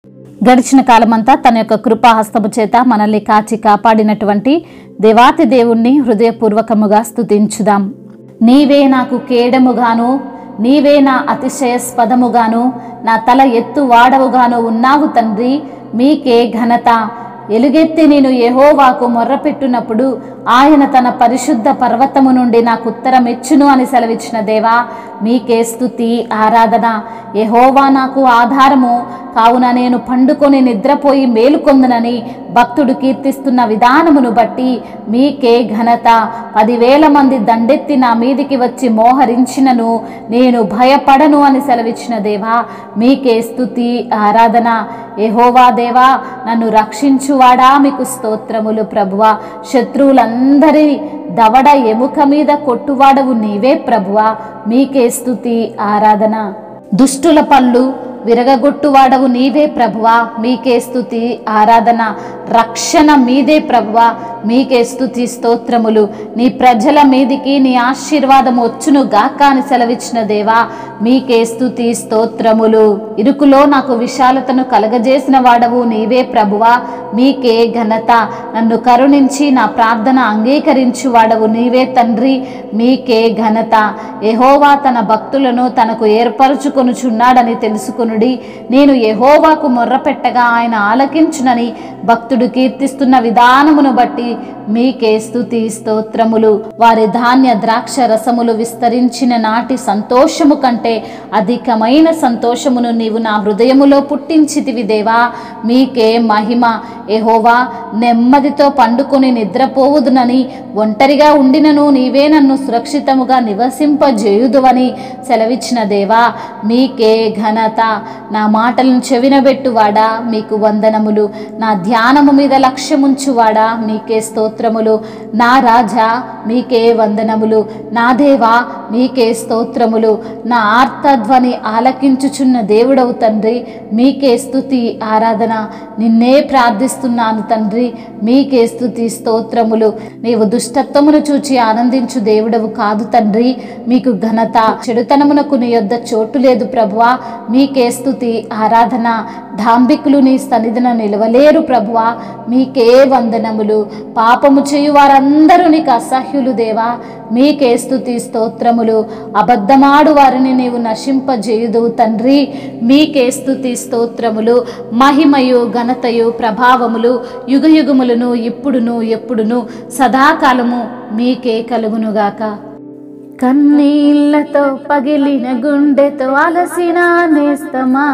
గడిచిన కాలమంతా తన యొక్క కృపాహస్తము చేత మనల్ని కాచి కాపాడినటువంటి దేవాతి దేవుణ్ణి హృదయపూర్వకముగా స్తుతించుదాం నీవే నాకు కేడముగాను నీవే నా అతిశయస్పదముగాను నా తల ఎత్తు వాడవుగాను ఉన్నావు తండ్రి మీకే ఘనత ఎలుగెత్తి నేను యెహోవాకు మొర్రపెట్టునప్పుడు ఆయన తన పరిశుద్ధ పర్వతము నుండి నాకు ఉత్తరం ఇచ్చును అని సెలవిచ్చిన దేవా మీకే స్తుతి ఆరాధన యెహోవా నాకు ఆధారము కావున నేను పండుకొని నిద్రపోయి మేలుకొందునని భక్తుడు కీర్తిస్తున్న విధానమును బట్టి మీకే ఘనత పదివేల మంది దండెత్తి నా మీదికి వచ్చి మోహరించినను నేను భయపడను అని సెలవిచ్చిన దేవా మీకే స్తుతి ఆరాధన యెహోవా దేవా నన్ను రక్షించువాడా మీకు స్తోత్రములు ప్రభువా శత్రువులందరి దవడ ఎముక మీద కొట్టువాడవు నీవే ప్రభువా మీకే స్తుతి ఆరాధన దుష్టుల పళ్ళు విరగగొట్టువాడవు నీవే ప్రభువా మీకే స్తుతి ఆరాధన రక్షణ మీదే ప్రభువా మీకే స్తుతి స్తోత్రములు నీ ప్రజల మీదికి నీ ఆశీర్వాదం వచ్చును గాక అని సెలవిచ్చిన దేవా మీకే స్తుతి స్తోత్రములు ఇరుకులో నాకు విశాలతను కలగజేసిన వాడవు నీవే ప్రభువా మీకే ఘనత నన్ను కరుణించి నా ప్రార్థన అంగీకరించు వాడవు నీవే తండ్రి మీకే ఘనత యెహోవా తన భక్తులను తనకు ఏర్పరచుకొనుచున్నాడని తెలుసుకొనుడి నేను యెహోవాకు మొర్రపెట్టగా ఆయన ఆలకించునని భక్తుడు కీర్తిస్తున్న విధానమును బట్టి మీకే స్తుతి స్తోత్రములు వారి ధాన్య ద్రాక్ష రసములు విస్తరించిన నాటి సంతోషము కంటే అధికమైన సంతోషమును నీవు నా హృదయములో పుట్టించితివి దేవా మీకే మహిమ ఎహోవా నెమ్మదితో పండుకొని నిద్రపోవుదునని ఒంటరిగా ఉండినను నీవే నన్ను సురక్షితముగా నివసింపజేయుదువని సెలవిచ్చిన దేవా మీకే ఘనత నా మాటలను చెవినబెట్టువాడా మీకు వందనములు నా ధ్యానము మీద లక్ష్యముంచువాడా మీకే స్తోత్రములు నా రాజా మీకే వందనములు నా దేవా మీకే స్తోత్రములు నా ఆర్తధ్వని ఆలకించుచున్న దేవుడవు తండ్రి మీకే స్తుతి ఆరాధన నిన్నే ప్రార్థిస్తున్నాను తండ్రి మీకే స్తుతి స్తోత్రములు నీవు దుష్టత్వమును చూచి ఆనందించు దేవుడవు కాదు తండ్రి మీకు ఘనత చెడుతనమునకు నీ యొద్ద చోటు లేదు ప్రభువా మీకే స్తుతి ఆరాధన డాంబికులు నీ సన్నిధిన నిలవలేరు ప్రభువా మీకే వందనములు పాపము చేయు వారందరూ నీకు అసహ్యులు దేవా మీకే స్తుతి స్తోత్రములు అబద్ధమాడు వారిని నీవు నశింపజేయుదు తండ్రి మీకే స్తుతి స్తోత్రములు మహిమయు ఘనతయు ప్రభావములు యుగయుగములను ఇప్పుడును ఎప్పుడును సదాకాలము మీకే కలుగునుగాక కన్నీళ్లతో పగిలిన గుండెతో అలసిన నేస్తమా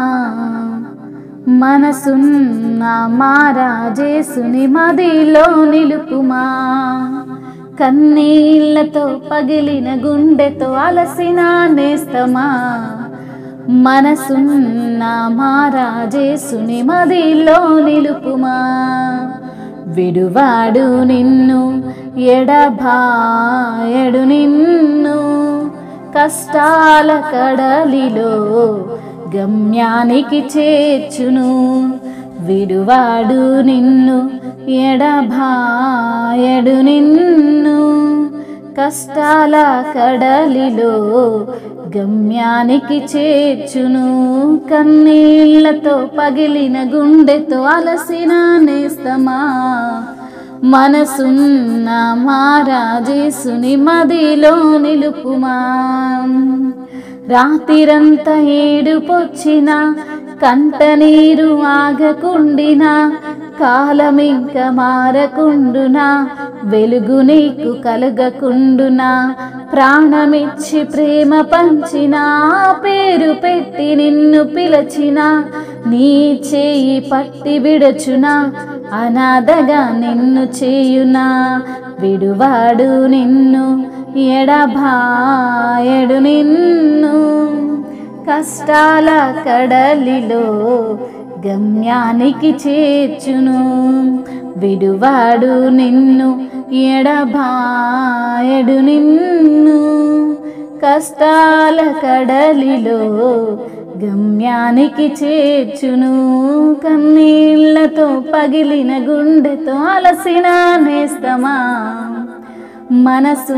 మనసున్న మారాజేసుని మదిలో నిలుపుమా కన్నీళ్లతో పగిలిన గుండెతో అలసిన నేస్తమా మనసున్న మారాజేసుని మదిలో నిలుపుమా విడువాడు నిన్ను ఎడబాయడు నిన్ను కష్టాల కడలిలో గమ్యానికి చేర్చును విడువాడు నిన్ను ఎడబాయడు నిన్ను కష్టాల కడలిలో గమ్యానికి చేర్చును కన్నీళ్లతో పగిలిన గుండెతో అలసిన నేస్తమా మనసున్న మారాజేసుని మదిలో నిలుపుమా రాతిరంతా ఏడుపొచ్చిన కంట నీరు ఆగకుండినా కాలమింక మారకుండునా వెలుగు నీకు కలగకుండునా ప్రాణమిచ్చి ప్రేమ పంచిన పేరు పెట్టి నిన్ను పిలచిన నీ చేయి పట్టి విడచునా అనాథగా నిన్ను చేయునా విడువాడు నిన్ను ఎడబాయడు నిన్ను కష్టాల కడలిలో గమ్యానికి చేర్చును విడువాడు నిన్ను ఎడబాయడు నిన్ను కష్టాల కడలిలో గమ్యానికి చేర్చును కన్నీళ్లతో పగిలిన గుండెతో అలసిన నేస్తమా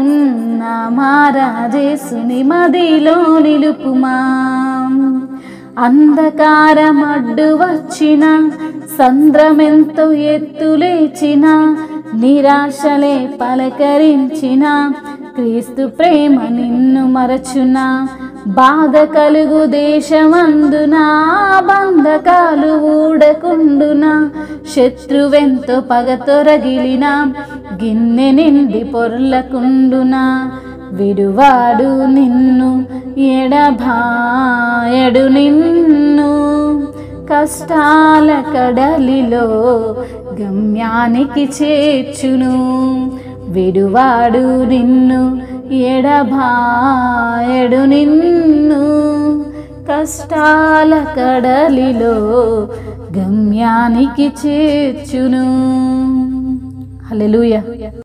మనసున్న మారాజేసుని మదిలో నిలుపుమా అంధకారం అడ్డు వచ్చిన సంద్రమెంతో ఎత్తులేచిన నిరాశలే పలకరించిన క్రీస్తు ప్రేమ నిన్ను మరచున బాధ కలుగు దేశమందున బంధకాలు ఊడకుండున శత్రువెంతో పగతొరగిలిన గిన్నె నిండి పొర్లకుండున విడువాడు నిన్ను ఎడభాయడు నిన్ను కష్టాల కడలిలో గమ్యానికి చేర్చును విడువాడు నిన్ను ఎడభాయడు నిన్ను కష్టాల కడలిలో గమ్యానికి చేర్చును హల్లెలూయా